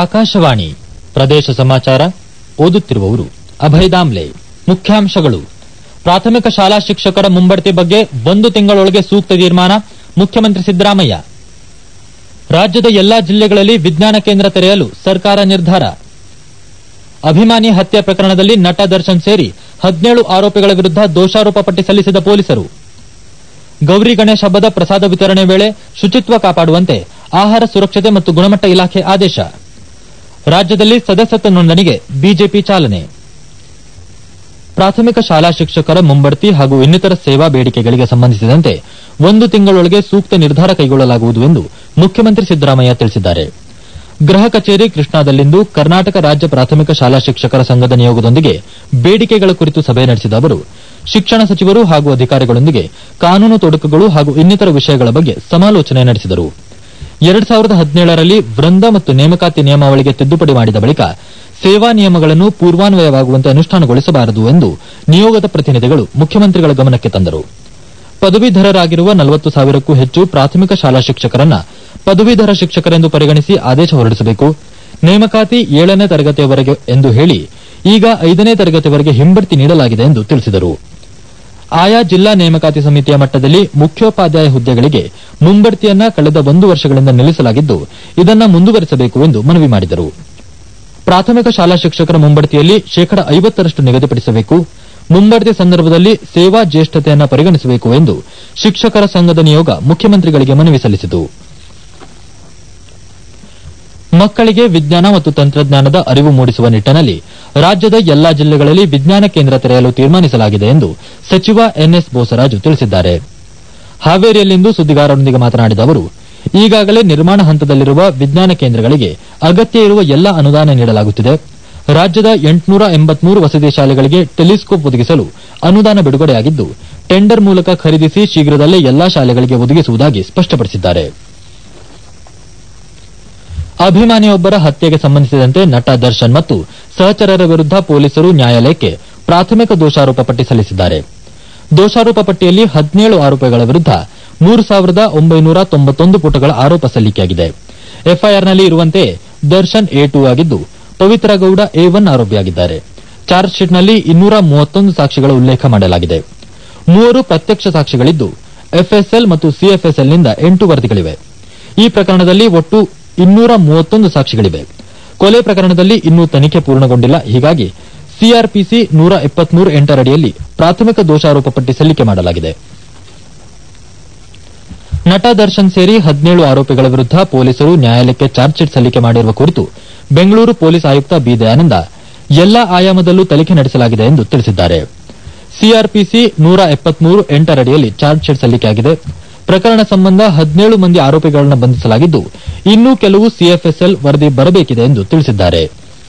ಆಕಾಶವಾಣಿ ಪ್ರದೇಶ ಸಮಾಚಾರ ಓದುತ್ತಿರುವವರು ಅಭಯ ದಾಮ್ಲೆ ಮುಖ್ಯಾಂಶಗಳು ಪ್ರಾಥಮಿಕ ಶಾಲಾ ಶಿಕ್ಷಕರ ಮುಂಬಡ್ತಿ ಬಗ್ಗೆ ಒಂದು ತಿಂಗಳೊಳಗೆ ಸೂಕ್ತ ತೀರ್ಮಾನ ಮುಖ್ಯಮಂತ್ರಿ ಸಿದ್ದರಾಮಯ್ಯ ರಾಜ್ಯದ ಎಲ್ಲಾ ಜಿಲ್ಲೆಗಳಲ್ಲಿ ವಿಜ್ಞಾನ ಕೇಂದ್ರ ತೆರೆಯಲು ಸರ್ಕಾರ ನಿರ್ಧಾರ ಅಭಿಮಾನಿ ಹತ್ಯೆ ಪ್ರಕರಣದಲ್ಲಿ ನಟ ದರ್ಶನ್ ಸೇರಿ ಹದಿನೇಳು ಆರೋಪಿಗಳ ವಿರುದ್ಧ ದೋಷಾರೋಪ ಪಟ್ಟಿ ಸಲ್ಲಿಸಿದ ಪೊಲೀಸರು ಗೌರಿ ಗಣೇಶ್ ಹಬ್ಬದ ಪ್ರಸಾದ ವಿತರಣೆ ವೇಳೆ ಶುಚಿತ್ವ ಕಾಪಾಡುವಂತೆ ಆಹಾರ ಸುರಕ್ಷತೆ ಮತ್ತು ಗುಣಮಟ್ಟ ಇಲಾಖೆ ಆದೇಶ ರಾಜ್ಯದಲ್ಲಿ ಸದಸ್ಯತ್ವ ನೋಂದಣಿಗೆ ಬಿಜೆಪಿ ಚಾಲನೆ ಪ್ರಾಥಮಿಕ ಶಾಲಾ ಶಿಕ್ಷಕರ ಮುಂಬಡ್ತಿ ಹಾಗೂ ಇನ್ನಿತರ ಸೇವಾ ಬೇಡಿಕೆಗಳಿಗೆ ಸಂಬಂಧಿಸಿದಂತೆ ಒಂದು ತಿಂಗಳೊಳಗೆ ಸೂಕ್ತ ನಿರ್ಧಾರ ಕೈಗೊಳ್ಳಲಾಗುವುದು ಎಂದು ಮುಖ್ಯಮಂತ್ರಿ ಸಿದ್ದರಾಮಯ್ಯ ತಿಳಿಸಿದ್ದಾರೆ ಗೃಹ ಕಚೇರಿ ಕೃಷ್ಣಾದಲ್ಲಿಂದು ಕರ್ನಾಟಕ ರಾಜ್ಯ ಪ್ರಾಥಮಿಕ ಶಾಲಾ ಶಿಕ್ಷಕರ ಸಂಘದ ನಿಯೋಗದೊಂದಿಗೆ ಬೇಡಿಕೆಗಳ ಕುರಿತು ಸಭೆ ನಡೆಸಿದ ಅವರು ಶಿಕ್ಷಣ ಸಚಿವರು ಹಾಗೂ ಅಧಿಕಾರಿಗಳೊಂದಿಗೆ ಕಾನೂನು ತೊಡಕುಗಳು ಹಾಗೂ ಇನ್ನಿತರ ವಿಷಯಗಳ ಬಗ್ಗೆ ಸಮಾಲೋಚನೆ ನಡೆಸಿದರು ಎರಡ್ ಸಾವಿರದ ಹದಿನೇಳರಲ್ಲಿ ವೃಂದ ಮತ್ತು ನೇಮಕಾತಿ ನಿಯಮಾವಳಿಗೆ ತಿದ್ದುಪಡಿ ಮಾಡಿದ ಬಳಿಕ ಸೇವಾ ನಿಯಮಗಳನ್ನು ಪೂರ್ವಾನ್ವಯವಾಗುವಂತೆ ಅನುಷ್ಠಾನಗೊಳಿಸಬಾರದು ಎಂದು ನಿಯೋಗದ ಪ್ರತಿನಿಧಿಗಳು ಮುಖ್ಯಮಂತ್ರಿಗಳ ಗಮನಕ್ಕೆ ತಂದರು ಪದವೀಧರರಾಗಿರುವ ನಲವತ್ತು ಸಾವಿರಕ್ಕೂ ಹೆಚ್ಚು ಪ್ರಾಥಮಿಕ ಶಾಲಾ ಶಿಕ್ಷಕರನ್ನ ಪದವೀಧರ ಶಿಕ್ಷಕರೆಂದು ಪರಿಗಣಿಸಿ ಆದೇಶ ಹೊರಡಿಸಬೇಕು ನೇಮಕಾತಿ ಏಳನೇ ತರಗತಿಯವರೆಗೆ ಎಂದು ಹೇಳಿ ಈಗ ಐದನೇ ತರಗತಿವರೆಗೆ ಹಿಂಬಡ್ತಿ ನೀಡಲಾಗಿದೆ ಎಂದು ತಿಳಿಸಿದರು ಆಯಾ ಜಿಲ್ಲಾ ನೇಮಕಾತಿ ಸಮಿತಿಯ ಮಟ್ಟದಲ್ಲಿ ಮುಖ್ಯೋಪಾಧ್ಯಾಯ ಹುದ್ದೆಗಳಿಗೆ ಮುಂಬಡ್ತಿಯನ್ನ ಕಳೆದ ಒಂದು ವರ್ಷಗಳಿಂದ ನಿಲ್ಲಿಸಲಾಗಿದ್ದು ಇದನ್ನ ಮುಂದುವರೆಸಬೇಕು ಎಂದು ಮನವಿ ಮಾಡಿದರು ಪ್ರಾಥಮಿಕ ಶಾಲಾ ಶಿಕ್ಷಕರ ಮುಂಬಡ್ತಿಯಲ್ಲಿ ಶೇಕಡ ಐವತ್ತರಷ್ಟು ನಿಗದಿಪಡಿಸಬೇಕು ಮುಂಬಡ್ತಿ ಸಂದರ್ಭದಲ್ಲಿ ಸೇವಾ ಜ್ಯೇಷ್ಠತೆಯನ್ನ ಪರಿಗಣಿಸಬೇಕು ಎಂದು ಶಿಕ್ಷಕರ ಸಂಘದ ನಿಯೋಗ ಮುಖ್ಯಮಂತ್ರಿಗಳಿಗೆ ಮನವಿ ಸಲ್ಲಿಸಿತು ಮಕ್ಕಳಿಗೆ ವಿಜ್ಞಾನ ಮತ್ತು ತಂತ್ರಜ್ಞಾನದ ಅರಿವು ಮೂಡಿಸುವ ನಿಟ್ಟನಲ್ಲಿ ರಾಜ್ಯದ ಎಲ್ಲಾ ಜಿಲ್ಲೆಗಳಲ್ಲಿ ವಿಜ್ಞಾನ ಕೇಂದ್ರ ತೆರೆಯಲು ತೀರ್ಮಾನಿಸಲಾಗಿದೆ ಎಂದು ಸಚಿವ ಎನ್ಎಸ್ ಬೋಸರಾಜು ತಿಳಿಸಿದ್ದಾರೆ ಹಾವೇರಿಯಲ್ಲಿಂದು ಸುದ್ದಿಗಾರರೊಂದಿಗೆ ಮಾತನಾಡಿದ ಅವರು ಈಗಾಗಲೇ ನಿರ್ಮಾಣ ಹಂತದಲ್ಲಿರುವ ವಿಜ್ಞಾನ ಕೇಂದ್ರಗಳಿಗೆ ಅಗತ್ಯ ಇರುವ ಎಲ್ಲ ಅನುದಾನ ನೀಡಲಾಗುತ್ತಿದೆ ರಾಜ್ಯದ ಎಂಟುನೂರ ಎಂಬತ್ಮೂರು ವಸತಿ ಶಾಲೆಗಳಿಗೆ ಟೆಲಿಸ್ಕೋಪ್ ಒದಗಿಸಲು ಅನುದಾನ ಬಿಡುಗಡೆಯಾಗಿದ್ದು ಟೆಂಡರ್ ಮೂಲಕ ಖರೀದಿಸಿ ಶೀಘ್ರದಲ್ಲೇ ಎಲ್ಲಾ ಶಾಲೆಗಳಿಗೆ ಒದಗಿಸುವುದಾಗಿ ಸ್ಪಷ್ಟಪಡಿಸಿದ್ದಾರೆ ಅಭಿಮಾನಿಯೊಬ್ಬರ ಹತ್ಯೆಗೆ ಸಂಬಂಧಿಸಿದಂತೆ ನಟ ದರ್ಶನ್ ಮತ್ತು ಸಹಚರರ ವಿರುದ್ಧ ಪೊಲೀಸರು ನ್ಯಾಯಾಲಯಕ್ಕೆ ಪ್ರಾಥಮಿಕ ದೋಷಾರೋಪ ಪಟ್ಟಿ ಸಲ್ಲಿಸಿದ್ದಾರೆ ದೋಷಾರೋಪ ಪಟ್ಟಿಯಲ್ಲಿ ಹದಿನೇಳು ಆರೋಪಿಗಳ ವಿರುದ್ಧ ಮೂರು ಸಾವಿರದ ಒಂಬೈನೂರ ತೊಂಬತ್ತೊಂದು ಪುಟಗಳ ಆರೋಪ ಸಲ್ಲಿಕೆಯಾಗಿದೆ ಎಫ್ಐಆರ್ನಲ್ಲಿ ಇರುವಂತೆ ದರ್ಶನ್ ಎ ಟೂ ಆಗಿದ್ದು ಪವಿತ್ರ ಗೌಡ ಎ ಒನ್ ಆರೋಪಿಯಾಗಿದ್ದಾರೆ ಚಾರ್ಜ್ ಶೀಟ್ನಲ್ಲಿ ಇನ್ನೂರ ಮೂವತ್ತೊಂದು ಸಾಕ್ಷಿಗಳ ಉಲ್ಲೇಖ ಮಾಡಲಾಗಿದೆ ಮೂವರು ಪ್ರತ್ಯಕ್ಷ ಸಾಕ್ಷಿಗಳಿದ್ದು ಎಫ್ಎಸ್ಎಲ್ ಮತ್ತು ಸಿಎಫ್ಎಸ್ಎಲ್ನಿಂದ ಎಂಟು ವರದಿಗಳಿವೆ ಈ ಪ್ರಕರಣದಲ್ಲಿ ಒಟ್ಟು ಇನ್ನೂರ ಮೂವತ್ತೊಂದು ಸಾಕ್ಷಿಗಳಿವೆ ಕೊಲೆ ಪ್ರಕರಣದಲ್ಲಿ ಇನ್ನೂ ತನಿಖೆ ಪೂರ್ಣಗೊಂಡಿಲ್ಲ ಹೀಗಾಗಿ ಸಿಆರ್ಪಿಸಿ ನೂರ ಎಪ್ಪತ್ಮೂರು ಎಂಟರಡಿಯಲ್ಲಿ ಪ್ರಾಥಮಿಕ ದೋಷಾರೋಪ ಪಟ್ಟಿ ಸಲ್ಲಿಕೆ ಮಾಡಲಾಗಿದೆ ನಟ ದರ್ಶನ್ ಸೇರಿ ಹದಿನೇಳು ಆರೋಪಿಗಳ ವಿರುದ್ಧ ಪೊಲೀಸರು ನ್ಯಾಯಾಲಯಕ್ಕೆ ಚಾರ್ಜ್ ಶೀಟ್ ಸಲ್ಲಿಕೆ ಮಾಡಿರುವ ಕುರಿತು ಬೆಂಗಳೂರು ಪೊಲೀಸ್ ಆಯುಕ್ತ ಬಿ ದಯಾನಂದ ಎಲ್ಲಾ ಆಯಾಮದಲ್ಲೂ ತನಿಖೆ ನಡೆಸಲಾಗಿದೆ ಎಂದು ತಿಳಿಸಿದ್ದಾರೆ ಸಿಆರ್ಪಿಸಿ ನೂರ ಎಪ್ಪತ್ಮೂರು ಎಂಟರಡಿಯಲ್ಲಿ ಚಾರ್ಜ್ ಶೀಟ್ ಸಲ್ಲಿಕೆಯಾಗಿದೆ ಪ್ರಕರಣ ಸಂಬಂಧ ಹದಿನೇಳು ಮಂದಿ ಆರೋಪಿಗಳನ್ನು ಬಂಧಿಸಲಾಗಿದ್ದು ಇನ್ನೂ ಕೆಲವು ಸಿಎಫ್ಎಸ್ಎಲ್ ವರದಿ ಬರಬೇಕಿದೆ ಎಂದು ತಿಳಿಸಿದ್ದಾರೆ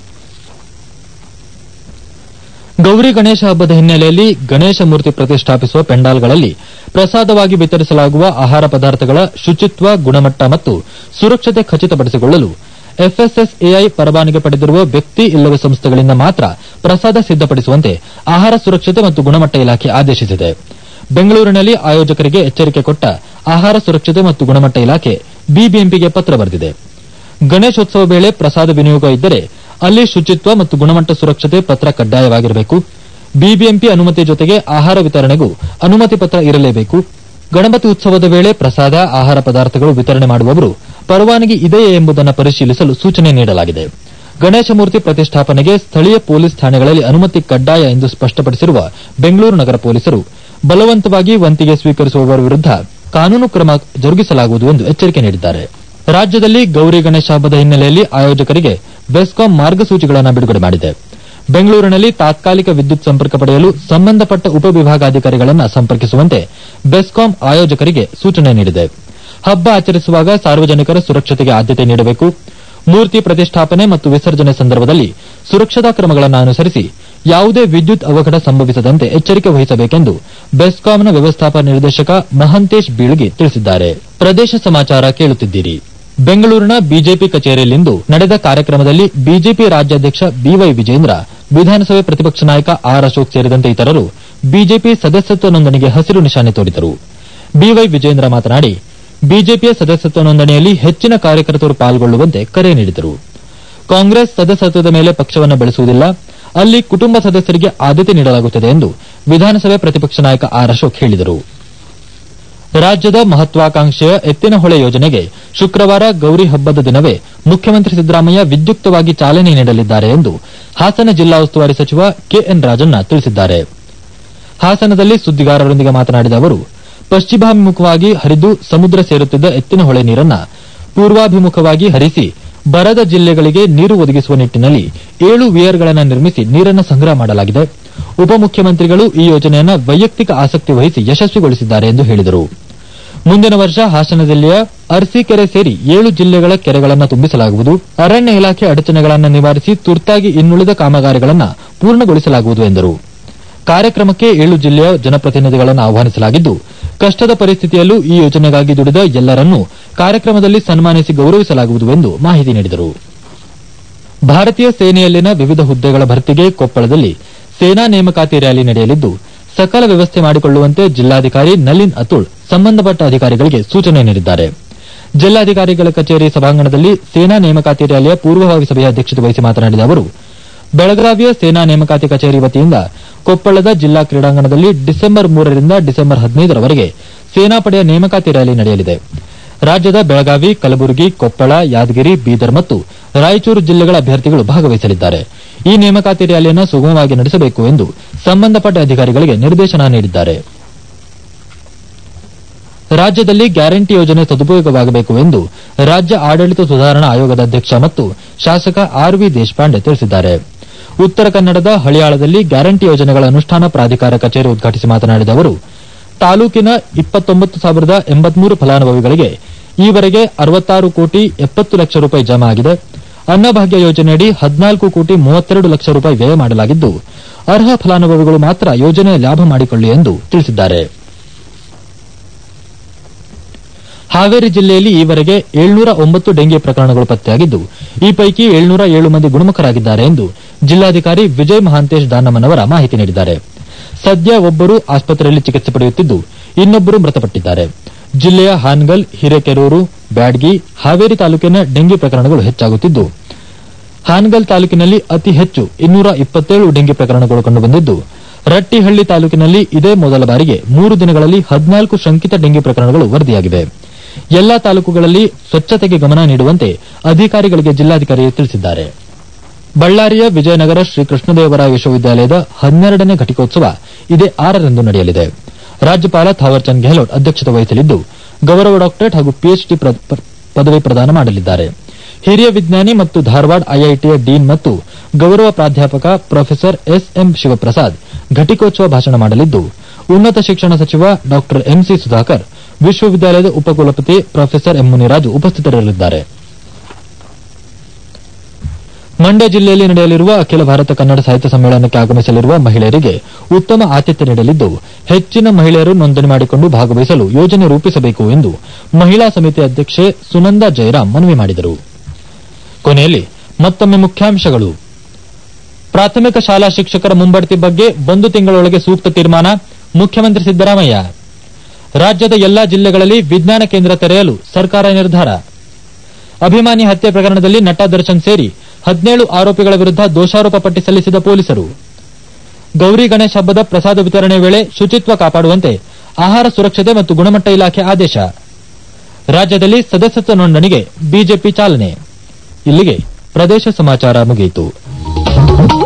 ಗೌರಿ ಗಣೇಶ ಹಬ್ಬದ ಹಿನ್ನೆಲೆಯಲ್ಲಿ ಗಣೇಶ ಮೂರ್ತಿ ಪ್ರತಿಷ್ಠಾಪಿಸುವ ಪೆಂಡಾಲ್ಗಳಲ್ಲಿ ಪ್ರಸಾದವಾಗಿ ವಿತರಿಸಲಾಗುವ ಆಹಾರ ಪದಾರ್ಥಗಳ ಶುಚಿತ್ವ ಗುಣಮಟ್ಟ ಮತ್ತು ಸುರಕ್ಷತೆ ಖಚಿತಪಡಿಸಿಕೊಳ್ಳಲು ಎಫ್ಎಸ್ಎಸ್ಎಐ ಪರವಾನಗಿ ಪಡೆದಿರುವ ವ್ಯಕ್ತಿ ಇಲ್ಲವೇ ಸಂಸ್ಥೆಗಳಿಂದ ಮಾತ್ರ ಪ್ರಸಾದ ಸಿದ್ದಪಡಿಸುವಂತೆ ಆಹಾರ ಸುರಕ್ಷತೆ ಮತ್ತು ಗುಣಮಟ್ಟ ಇಲಾಖೆ ಆದೇಶಿಸಿದೆ ಬೆಂಗಳೂರಿನಲ್ಲಿ ಆಯೋಜಕರಿಗೆ ಎಚ್ಚರಿಕೆ ಕೊಟ್ಟ ಆಹಾರ ಸುರಕ್ಷತೆ ಮತ್ತು ಗುಣಮಟ್ಟ ಇಲಾಖೆ ಬಿಬಿಎಂಪಿಗೆ ಪತ್ರ ಬರೆದಿದೆ ಗಣೇಶೋತ್ಸವ ವೇಳೆ ಪ್ರಸಾದ ವಿನಿಯೋಗ ಇದ್ದರೆ ಅಲ್ಲಿ ಶುಚಿತ್ವ ಮತ್ತು ಗುಣಮಟ್ಟ ಸುರಕ್ಷತೆ ಪತ್ರ ಕಡ್ಡಾಯವಾಗಿರಬೇಕು ಬಿಬಿಎಂಪಿ ಅನುಮತಿ ಜೊತೆಗೆ ಆಹಾರ ವಿತರಣೆಗೂ ಅನುಮತಿ ಪತ್ರ ಇರಲೇಬೇಕು ಗಣಪತಿ ಉತ್ಸವದ ವೇಳೆ ಪ್ರಸಾದ ಆಹಾರ ಪದಾರ್ಥಗಳು ವಿತರಣೆ ಮಾಡುವವರು ಪರವಾನಗಿ ಇದೆಯೇ ಎಂಬುದನ್ನು ಪರಿಶೀಲಿಸಲು ಸೂಚನೆ ನೀಡಲಾಗಿದೆ ಗಣೇಶ ಮೂರ್ತಿ ಪ್ರತಿಷ್ಠಾಪನೆಗೆ ಸ್ಥಳೀಯ ಪೊಲೀಸ್ ಠಾಣೆಗಳಲ್ಲಿ ಅನುಮತಿ ಕಡ್ಡಾಯ ಎಂದು ಸ್ಪಷ್ಟಪಡಿಸಿರುವ ಬೆಂಗಳೂರು ನಗರ ಪೊಲೀಸರು ಬಲವಂತವಾಗಿ ವಂತಿಗೆ ಸ್ವೀಕರಿಸುವವರ ವಿರುದ್ಧ ಕಾನೂನು ಕ್ರಮ ಜರುಗಿಸಲಾಗುವುದು ಎಂದು ಎಚ್ಚರಿಕೆ ನೀಡಿದ್ದಾರೆ ರಾಜ್ಯದಲ್ಲಿ ಗೌರಿ ಗಣೇಶ ಹಬ್ಬದ ಹಿನ್ನೆಲೆಯಲ್ಲಿ ಆಯೋಜಕರಿಗೆ ಬೆಸ್ಕಾಂ ಮಾರ್ಗಸೂಚಿಗಳನ್ನು ಬಿಡುಗಡೆ ಮಾಡಿದೆ ಬೆಂಗಳೂರಿನಲ್ಲಿ ತಾತ್ಕಾಲಿಕ ವಿದ್ಯುತ್ ಸಂಪರ್ಕ ಪಡೆಯಲು ಸಂಬಂಧಪಟ್ಟ ಉಪವಿಭಾಗಾಧಿಕಾರಿಗಳನ್ನು ಸಂಪರ್ಕಿಸುವಂತೆ ಬೆಸ್ಕಾಂ ಆಯೋಜಕರಿಗೆ ಸೂಚನೆ ನೀಡಿದೆ ಹಬ್ಬ ಆಚರಿಸುವಾಗ ಸಾರ್ವಜನಿಕರ ಸುರಕ್ಷತೆಗೆ ಆದ್ಯತೆ ನೀಡಬೇಕು ಮೂರ್ತಿ ಪ್ರತಿಷ್ಠಾಪನೆ ಮತ್ತು ವಿಸರ್ಜನೆ ಸಂದರ್ಭದಲ್ಲಿ ಸುರಕ್ಷತಾ ಕ್ರಮಗಳನ್ನು ಅನುಸರಿಸಿ ಯಾವುದೇ ವಿದ್ಯುತ್ ಅವಘಡ ಸಂಭವಿಸದಂತೆ ಎಚ್ಚರಿಕೆ ವಹಿಸಬೇಕೆಂದು ಬೆಸ್ಕಾಂನ ವ್ಯವಸ್ಥಾಪಕ ನಿರ್ದೇಶಕ ಮಹಂತೇಶ್ ಬೀಳಗಿ ತಿಳಿಸಿದ್ದಾರೆ ಪ್ರದೇಶ ಸಮಾಚಾರ ಕೇಳುತ್ತಿದ್ದೀರಿ ಬೆಂಗಳೂರಿನ ಬಿಜೆಪಿ ಕಚೇರಿಯಲ್ಲಿಂದು ನಡೆದ ಕಾರ್ಯಕ್ರಮದಲ್ಲಿ ಬಿಜೆಪಿ ರಾಜ್ಯಾಧ್ಯಕ್ಷ ಬಿವೈ ವಿಜೇಂದ್ರ ವಿಧಾನಸಭೆ ಪ್ರತಿಪಕ್ಷ ನಾಯಕ ಆರ್ ಅಶೋಕ್ ಸೇರಿದಂತೆ ಇತರರು ಬಿಜೆಪಿ ಸದಸ್ಯತ್ವ ನೋಂದಣಿಗೆ ಹಸಿರು ನಿಶಾನೆ ತೋರಿದರು ಬಿವೈ ವಿಜೇಂದ್ರ ಮಾತನಾಡಿ ಬಿಜೆಪಿಯ ಸದಸ್ಯತ್ವ ನೋಂದಣಿಯಲ್ಲಿ ಹೆಚ್ಚಿನ ಕಾರ್ಯಕರ್ತರು ಪಾಲ್ಗೊಳ್ಳುವಂತೆ ಕರೆ ನೀಡಿದರು ಕಾಂಗ್ರೆಸ್ ಸದಸ್ಯತ್ವದ ಮೇಲೆ ಪಕ್ಷವನ್ನು ಬೆಳೆಸುವುದಿಲ್ಲ ಅಲ್ಲಿ ಕುಟುಂಬ ಸದಸ್ಯರಿಗೆ ಆದ್ಯತೆ ನೀಡಲಾಗುತ್ತದೆ ಎಂದು ವಿಧಾನಸಭೆ ಪ್ರತಿಪಕ್ಷ ನಾಯಕ ಆರ್ ಅಶೋಕ್ ಹೇಳಿದರು ರಾಜ್ಯದ ಮಹತ್ವಾಕಾಂಕ್ಷೆಯ ಎತ್ತಿನಹೊಳೆ ಯೋಜನೆಗೆ ಶುಕ್ರವಾರ ಗೌರಿ ಹಬ್ಬದ ದಿನವೇ ಮುಖ್ಯಮಂತ್ರಿ ಸಿದ್ದರಾಮಯ್ಯ ವಿದ್ಯುಕ್ತವಾಗಿ ಚಾಲನೆ ನೀಡಲಿದ್ದಾರೆ ಎಂದು ಹಾಸನ ಜಿಲ್ಲಾ ಉಸ್ತುವಾರಿ ಸಚಿವ ಕೆಎನ್ ರಾಜಣ್ಣ ತಿಳಿಸಿದ್ದಾರೆ ಹಾಸನದಲ್ಲಿ ಸುದ್ದಿಗಾರರೊಂದಿಗೆ ಮಾತನಾಡಿದ ಅವರು ಪಶ್ಚಿಮಾಭಿಮುಖವಾಗಿ ಹರಿದು ಸಮುದ್ರ ಸೇರುತ್ತಿದ್ದ ಎತ್ತಿನಹೊಳೆ ನೀರನ್ನ ಪೂರ್ವಾಭಿಮುಖವಾಗಿ ಹರಿಸಿ ಬರದ ಜಿಲ್ಲೆಗಳಿಗೆ ನೀರು ಒದಗಿಸುವ ನಿಟ್ಟಿನಲ್ಲಿ ಏಳು ವಿಯರ್ಗಳನ್ನು ನಿರ್ಮಿಸಿ ನೀರನ್ನು ಸಂಗ್ರಹ ಮಾಡಲಾಗಿದೆ ಉಪಮುಖ್ಯಮಂತ್ರಿಗಳು ಈ ಯೋಜನೆಯನ್ನ ವೈಯಕ್ತಿಕ ಆಸಕ್ತಿ ವಹಿಸಿ ಯಶಸ್ವಿಗೊಳಿಸಿದ್ದಾರೆ ಎಂದು ಹೇಳಿದರು ಮುಂದಿನ ವರ್ಷ ಹಾಸನ ಜಿಲ್ಲೆಯ ಅರಸೀಕೆರೆ ಸೇರಿ ಏಳು ಜಿಲ್ಲೆಗಳ ಕೆರೆಗಳನ್ನು ತುಂಬಿಸಲಾಗುವುದು ಅರಣ್ಯ ಇಲಾಖೆ ಅಡಚಣೆಗಳನ್ನು ನಿವಾರಿಸಿ ತುರ್ತಾಗಿ ಇನ್ನುಳಿದ ಕಾಮಗಾರಿಗಳನ್ನು ಪೂರ್ಣಗೊಳಿಸಲಾಗುವುದು ಎಂದರು ಕಾರ್ಯಕ್ರಮಕ್ಕೆ ಏಳು ಜಿಲ್ಲೆಯ ಜನಪ್ರತಿನಿಧಿಗಳನ್ನು ಆಹ್ವಾನಿಸಲಾಗಿದ್ದು ಕಷ್ಟದ ಪರಿಸ್ಥಿತಿಯಲ್ಲೂ ಈ ಯೋಜನೆಗಾಗಿ ದುಡಿದ ಎಲ್ಲರನ್ನೂ ಕಾರ್ಯಕ್ರಮದಲ್ಲಿ ಸನ್ಮಾನಿಸಿ ಗೌರವಿಸಲಾಗುವುದು ಎಂದು ಮಾಹಿತಿ ನೀಡಿದರು ಭಾರತೀಯ ಸೇನೆಯಲ್ಲಿನ ವಿವಿಧ ಹುದ್ದೆಗಳ ಭರ್ತಿಗೆ ಕೊಪ್ಪಳದಲ್ಲಿ ಸೇನಾ ನೇಮಕಾತಿ ರ್ಯಾಲಿ ನಡೆಯಲಿದ್ದು ಸಕಲ ವ್ಯವಸ್ಥೆ ಮಾಡಿಕೊಳ್ಳುವಂತೆ ಜಿಲ್ಲಾಧಿಕಾರಿ ನಳಿನ್ ಅತುಲ್ ಸಂಬಂಧಪಟ್ಟ ಅಧಿಕಾರಿಗಳಿಗೆ ಸೂಚನೆ ನೀಡಿದ್ದಾರೆ ಜಿಲ್ಲಾಧಿಕಾರಿಗಳ ಕಚೇರಿ ಸಭಾಂಗಣದಲ್ಲಿ ಸೇನಾ ನೇಮಕಾತಿ ರ್ಯಾಲಿಯ ಪೂರ್ವಭಾವಿ ಸಭೆಯ ಅಧ್ಯಕ್ಷತೆ ವಹಿಸಿ ಮಾತನಾಡಿದ ಅವರು ಬೆಳಗಾವಿಯ ಸೇನಾ ನೇಮಕಾತಿ ಕಚೇರಿ ವತಿಯಿಂದ ಕೊಪ್ಪಳದ ಜಿಲ್ಲಾ ಕ್ರೀಡಾಂಗಣದಲ್ಲಿ ಡಿಸೆಂಬರ್ ಮೂರರಿಂದ ಡಿಸೆಂಬರ್ ಹದಿನೈದರವರೆಗೆ ಸೇನಾಪಡೆಯ ನೇಮಕಾತಿ ರ್ಯಾಲಿ ನಡೆಯಲಿದೆ ರಾಜ್ಯದ ಬೆಳಗಾವಿ ಕಲಬುರಗಿ ಕೊಪ್ಪಳ ಯಾದಗಿರಿ ಬೀದರ್ ಮತ್ತು ರಾಯಚೂರು ಜಿಲ್ಲೆಗಳ ಅಭ್ಯರ್ಥಿಗಳು ಭಾಗವಹಿಸಲಿದ್ದಾರೆ ಈ ನೇಮಕಾತಿ ರ್ಯಾಲಿಯನ್ನು ಸುಗಮವಾಗಿ ನಡೆಸಬೇಕು ಎಂದು ಸಂಬಂಧಪಟ್ಟ ಅಧಿಕಾರಿಗಳಿಗೆ ನಿರ್ದೇಶನ ನೀಡಿದ್ದಾರೆ ರಾಜ್ಯದಲ್ಲಿ ಗ್ಯಾರಂಟಿ ಯೋಜನೆ ಸದುಪಯೋಗವಾಗಬೇಕು ಎಂದು ರಾಜ್ಯ ಆಡಳಿತ ಸುಧಾರಣಾ ಆಯೋಗದ ಅಧ್ಯಕ್ಷ ಮತ್ತು ಶಾಸಕ ಆರ್ ವಿ ದೇಶಪಾಂಡೆ ತಿಳಿಸಿದ್ದಾರೆ ಉತ್ತರ ಕನ್ನಡದ ಹಳಿಯಾಳದಲ್ಲಿ ಗ್ಯಾರಂಟಿ ಯೋಜನೆಗಳ ಅನುಷ್ಠಾನ ಪ್ರಾಧಿಕಾರ ಕಚೇರಿ ಉದ್ಘಾಟಿಸಿ ಮಾತನಾಡಿದ ಅವರು ತಾಲೂಕಿನ ಇಪ್ಪತ್ತೊಂಬತ್ತು ಸಾವಿರದ ಎಂಬತ್ಮೂರು ಫಲಾನುಭವಿಗಳಿಗೆ ಈವರೆಗೆ ಅರವತ್ತಾರು ಕೋಟಿ ಎಪ್ಪತ್ತು ಲಕ್ಷ ರೂಪಾಯಿ ಜಮಾ ಆಗಿದೆ ಅನ್ನಭಾಗ್ಯ ಯೋಜನೆಯಡಿ ಹದಿನಾಲ್ಕು ಕೋಟಿ ಮೂವತ್ತೆರಡು ಲಕ್ಷ ರೂಪಾಯಿ ವ್ಯಯ ಮಾಡಲಾಗಿದ್ದು ಅರ್ಹ ಫಲಾನುಭವಿಗಳು ಮಾತ್ರ ಯೋಜನೆಯ ಲಾಭ ಮಾಡಿಕೊಳ್ಳಿ ಎಂದು ತಿಳಿಸಿದ್ದಾರೆ ಹಾವೇರಿ ಜಿಲ್ಲೆಯಲ್ಲಿ ಈವರೆಗೆ ಏಳ್ನೂರ ಒಂಬತ್ತು ಡೆಂಗಿ ಪ್ರಕರಣಗಳು ಪತ್ತೆಯಾಗಿದ್ದು ಈ ಪೈಕಿ ಏಳ್ನೂರ ಏಳು ಮಂದಿ ಗುಣಮುಖರಾಗಿದ್ದಾರೆ ಎಂದು ಜಿಲ್ಲಾಧಿಕಾರಿ ವಿಜಯ್ ಮಹಾಂತೇಶ್ ದಾನಮ್ಮನವರ ಮಾಹಿತಿ ನೀಡಿದ್ದಾರೆ ಸದ್ಯ ಒಬ್ಬರು ಆಸ್ಪತ್ರೆಯಲ್ಲಿ ಚಿಕಿತ್ಸೆ ಪಡೆಯುತ್ತಿದ್ದು ಇನ್ನೊಬ್ಬರು ಮೃತಪಟ್ಟಿದ್ದಾರೆ ಜಿಲ್ಲೆಯ ಹಾನಗಲ್ ಹಿರೇಕೆರೂರು ಬ್ಯಾಡಗಿ ಹಾವೇರಿ ತಾಲೂಕಿನ ಡೆಂಗಿ ಪ್ರಕರಣಗಳು ಹೆಚ್ಚಾಗುತ್ತಿದ್ದು ಹಾನಗಲ್ ತಾಲೂಕಿನಲ್ಲಿ ಅತಿ ಹೆಚ್ಚು ಇನ್ನೂರ ಇಪ್ಪತ್ತೇಳು ಡೆಂಗಿ ಪ್ರಕರಣಗಳು ಕಂಡುಬಂದಿದ್ದು ರಟ್ಟಿಹಳ್ಳಿ ತಾಲೂಕಿನಲ್ಲಿ ಇದೇ ಮೊದಲ ಬಾರಿಗೆ ಮೂರು ದಿನಗಳಲ್ಲಿ ಹದಿನಾಲ್ಕು ಶಂಕಿತ ಡೆಂಗಿ ಪ್ರಕರಣಗಳು ವರದಿಯಾಗಿವೆ ಎಲ್ಲಾ ತಾಲೂಕುಗಳಲ್ಲಿ ಸ್ವಚ್ಛತೆಗೆ ಗಮನ ನೀಡುವಂತೆ ಅಧಿಕಾರಿಗಳಿಗೆ ಜಿಲ್ಲಾಧಿಕಾರಿ ತಿಳಿಸಿದ್ದಾರೆ ಬಳ್ಳಾರಿಯ ವಿಜಯನಗರ ಶ್ರೀ ಕೃಷ್ಣದೇವರಾಯ ವಿಶ್ವವಿದ್ಯಾಲಯದ ಹನ್ನೆರಡನೇ ಘಟಿಕೋತ್ಸವ ಇದೇ ಆರರಂದು ನಡೆಯಲಿದೆ ರಾಜ್ಯಪಾಲ ಥಾವರ್ಚಂದ್ ಗೆಹ್ಲೋಟ್ ಅಧ್ಯಕ್ಷತೆ ವಹಿಸಲಿದ್ದು ಗೌರವ ಡಾಕ್ಟರೇಟ್ ಹಾಗೂ ಪಿಎಚ್ಡಿ ಪದವಿ ಪ್ರದಾನ ಮಾಡಲಿದ್ದಾರೆ ಹಿರಿಯ ವಿಜ್ಞಾನಿ ಮತ್ತು ಧಾರವಾಡ ಐಐಟಿಯ ಡೀನ್ ಮತ್ತು ಗೌರವ ಪ್ರಾಧ್ಯಾಪಕ ಪ್ರೊಫೆಸರ್ ಎಸ್ಎಂ ಶಿವಪ್ರಸಾದ್ ಘಟಿಕೋತ್ಸವ ಭಾಷಣ ಮಾಡಲಿದ್ದು ಉನ್ನತ ಶಿಕ್ಷಣ ಸಚಿವ ಡಾ ಎಂಸಿ ಸುಧಾಕರ್ ವಿಶ್ವವಿದ್ಯಾಲಯದ ಉಪಕುಲಪತಿ ಪ್ರೊಫೆಸರ್ ಎಂ ಮುನಿರಾಜು ಉಪಸ್ಥಿತರಿರಲಿದ್ದಾರೆ ಮಂಡ್ಯ ಜಿಲ್ಲೆಯಲ್ಲಿ ನಡೆಯಲಿರುವ ಅಖಿಲ ಭಾರತ ಕನ್ನಡ ಸಾಹಿತ್ಯ ಸಮ್ಮೇಳನಕ್ಕೆ ಆಗಮಿಸಲಿರುವ ಮಹಿಳೆಯರಿಗೆ ಉತ್ತಮ ಆತಿಥ್ಯ ನೀಡಲಿದ್ದು ಹೆಚ್ಚಿನ ಮಹಿಳೆಯರು ನೋಂದಣಿ ಮಾಡಿಕೊಂಡು ಭಾಗವಹಿಸಲು ಯೋಜನೆ ರೂಪಿಸಬೇಕು ಎಂದು ಮಹಿಳಾ ಸಮಿತಿ ಅಧ್ಯಕ್ಷೆ ಸುನಂದಾ ಜಯರಾಮ್ ಮನವಿ ಮಾಡಿದರು ಕೊನೆಯಲ್ಲಿ ಮತ್ತೊಮ್ಮೆ ಮುಖ್ಯಾಂಶಗಳು ಪ್ರಾಥಮಿಕ ಶಾಲಾ ಶಿಕ್ಷಕರ ಮುಂಬಡ್ತಿ ಬಗ್ಗೆ ಒಂದು ತಿಂಗಳೊಳಗೆ ಸೂಕ್ತ ತೀರ್ಮಾನ ಮುಖ್ಯಮಂತ್ರಿ ಸಿದ್ದರಾಮಯ್ಯ ರಾಜ್ಯದ ಎಲ್ಲಾ ಜಿಲ್ಲೆಗಳಲ್ಲಿ ವಿಜ್ಞಾನ ಕೇಂದ್ರ ತೆರೆಯಲು ಸರ್ಕಾರ ನಿರ್ಧಾರ ಅಭಿಮಾನಿ ಹತ್ಯೆ ಪ್ರಕರಣದಲ್ಲಿ ನಟ ದರ್ಶನ್ ಸೇರಿ ಹದಿನೇಳು ಆರೋಪಿಗಳ ವಿರುದ್ಧ ದೋಷಾರೋಪ ಪಟ್ಟಿ ಸಲ್ಲಿಸಿದ ಪೊಲೀಸರು ಗೌರಿ ಗಣೇಶ್ ಹಬ್ಬದ ಪ್ರಸಾದ ವಿತರಣೆ ವೇಳೆ ಶುಚಿತ್ವ ಕಾಪಾಡುವಂತೆ ಆಹಾರ ಸುರಕ್ಷತೆ ಮತ್ತು ಗುಣಮಟ್ಟ ಇಲಾಖೆ ಆದೇಶ ರಾಜ್ಯದಲ್ಲಿ ಸದಸ್ಯತ್ವ ನೋಂದಣಿಗೆ ಬಿಜೆಪಿ ಚಾಲನೆ ಇಲ್ಲಿಗೆ ಪ್ರದೇಶ ಸಮಾಚಾರ ಮುಗಿಯಿತು